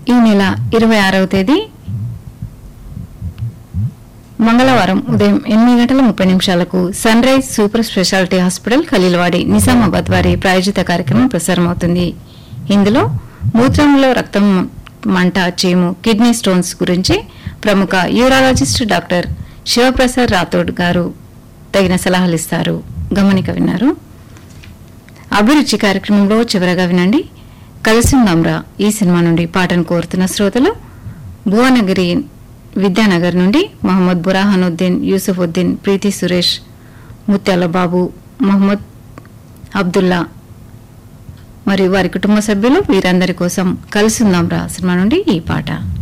ఈ నెల ఇరవై ఆరవ తేదీ మంగళవారం ఉదయం ఎనిమిది గంటల ముప్పై నిమిషాలకు sunrise super speciality hospital Khaleelwadi Nizamabad వారి ప్రాయోజిత కార్యక్రమం ప్రసారమవుతుంది ఇందులో మూత్రంలో రక్తం మంట చీము కిడ్నీ స్టోన్స్ గురించి ప్రముఖ యూరాలజిస్ట్ డాక్టర్ శివప్రసాద్ రాథోడ్ గారు తగిన సలహాలు ఇస్తారు గమనిక విన్నారు అభిరుచి కార్యక్రమంలో చివరగా వినండి కలిసిందాంరా ఈ సినిమా నుండి పాటను కోరుతున్న శ్రోతలు భువనగిరి విద్యానగర్ నుండి మహమ్మద్ బురాహానుద్దీన్ యూసుఫుద్దీన్ ప్రీతి సురేష్ ముత్యాల బాబు మహమ్మద్ అబ్దుల్లా మరియు వారి కుటుంబ సభ్యులు వీరందరి కోసం కలిసిందాంరా సినిమా నుండి ఈ పాట